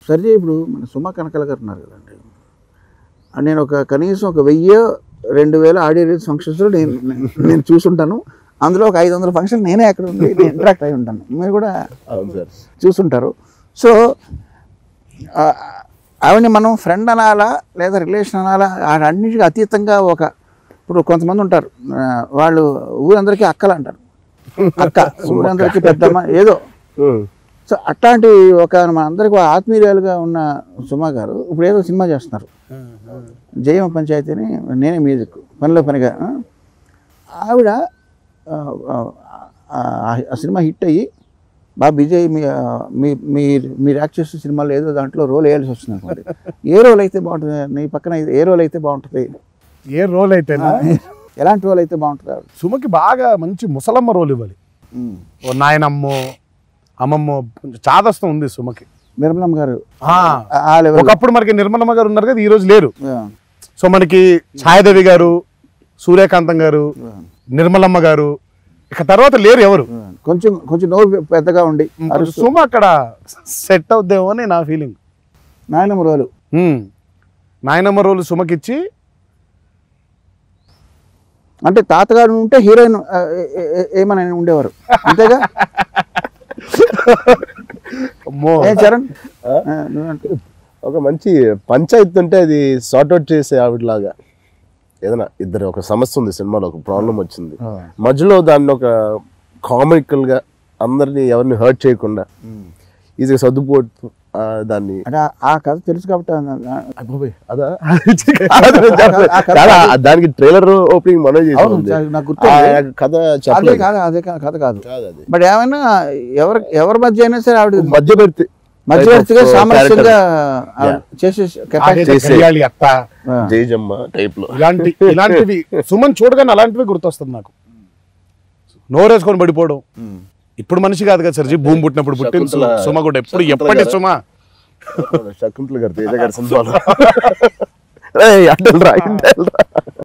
సరే ఇప్పుడు మన సుమా కనకల గారు ఉన్నారు కదండి ఆ నేను ఒక కనీసం ఒక వెయ్యి రెండు వేల ఆడియో రిలీజ్ ఫంక్షన్స్లో నేను నేను చూసుంటాను అందులో ఒక ఐదు వందల ఫంక్షన్ నేనే అక్కడ ఉండి ఇంటరాక్ట్ అయి ఉంటాను మీరు కూడా అవును సార్ చూసుంటారు సో ఆ, ఆవిడని మనం ఫ్రెండ్ అనాలా లేదా రిలేషన్ అనాలా అన్నిటికీ అతీతంగా ఒక ఇప్పుడు కొంతమంది ఉంటారు ఆ, వాళ్ళు ఊరందరికీ అక్కలు అంటారు అక్క ఊరందరికీ పెద్దమ్మ ఏదో సో అట్లాంటి ఒక మన అందరికి ఆత్మీయురాలుగా ఉన్న సుమా గారు ఇప్పుడు ఏదో సినిమా చేస్తున్నారు జయమ పంచాయతీని నేనే మ్యూజిక్ పనిలో పనిగా ఆ? ఆవిడ ఆ, ఆ, ఆ, ఆ సినిమా హిట్ అయ్యి బాగా బిజీ అయ్యి మీ ఆ, మీ మీరు మీరు యాక్ట్ చేసిన సినిమాలో ఏదో దాంట్లో రోల్ వేయాల్సి వస్తుంది అనుకోండి ఏ రోల్ అయితే బాగుంటుంది నీ పక్కన ఏ రోల్ అయితే బాగుంటుంది ఏ రోల్ అయితేనా ఎలాంటి రోల్ అయితే బాగుంటుంది ఆవిడ సుమకి బాగా మంచి ముసలమ్మ రోల్ ఇవ్వాలి ఉమ్. ఓ నాయనమ్మో అమ్మమ్మో కొంచెం చాదస్తం ఉంది సుమకి నిర్మలమ్మ గారు ఆ, ఆ- ఆ లెవెల్ ఒకప్పుడు మనకి నిర్మలమ్మ గారు ఉన్నారు కదా ఈ రోజు లేరు సో మనకి ఛాయదేవి గారు సూర్యకాంతం గారు నిర్మలమ్మ గారు ఇక తర్వాత లేరు ఎవరు కొంచెం కొంచెం నోరు పెద్దగా ఉండి అరుస్తూ సుమ అక్కడ సెట్ అవుద్దేమో అని నా ఫీలింగ్ నాయనమ్మ రోలు నాయనమ్మ రోల్ సుమకిచ్చి అంటే తాతగారు ఉంటే హీరోయిన్ ఆ, ఏ- ఏ- ఏ- ఏమని ఉండేవారు అంతేగా అమ్మో ఏ చరణ్ ఆ, నువ్వేంటి? ఒక మంచి పంచాయతీ ఉంటే అది సార్ట్ అవుట్ చేసే ఆవిడలాగా ఏదైనా ఇద్దరు ఒక సమస్య ఉంది సినిమాలో ఒక ప్రాబ్లం వచ్చింది మధ్యలో దాన్ని ఒక కామికల్ గా అందరిని ఎవరిని హర్ట్ చేయకుండా ఈజీగా సర్దుపోటు ఆ, దాన్ని అంటే ఆ- ఆ కథ తెలుసు కాబట్టి ఆ- ఆ- అబ్బోయ్, అదా కాదు, నేను చెప్పలేదు. ఆ కథ- కాదు, ఆ దానికి ట్రైలర్ ఓపెనింగ్ మనం అవును, చేసాం నాకు గుర్తు ఆ ఉంది. కథ అదే చెప్పలేదు కాదు అదే కా- కథ కాదు కాదు అది బట్ ఏమైనా ఎవరి ఎవరి మధ్య అయినా సరే ఆవిడ మధ్యవర్తి మధ్యవర్తిగా type of సామరస్యంగా character. ఆవిడ చేసే ఆడేదో కెపాసిటీ చేసే- గడియాలి అత్త జైజమ్మ టైప్ లో ఇలాంటి ఇలాంటివి సుమన్ చూడగానే అలాంటివి గుర్తొస్తుంది నాకు నోరేసుకొని పడిపోవడం ఇప్పుడు మనిషి కాదు కదా సర్జీ భూమి పుట్టినప్పుడు పుట్టింది సుమ. శకుంతల- సుమ కూడా ఎప్పుడు శకుంతల ఎప్పటి గారు. సుమ శకుంతల గారు తేజ గారి సినిమాలో అటల్ రా ఇంటల్ రా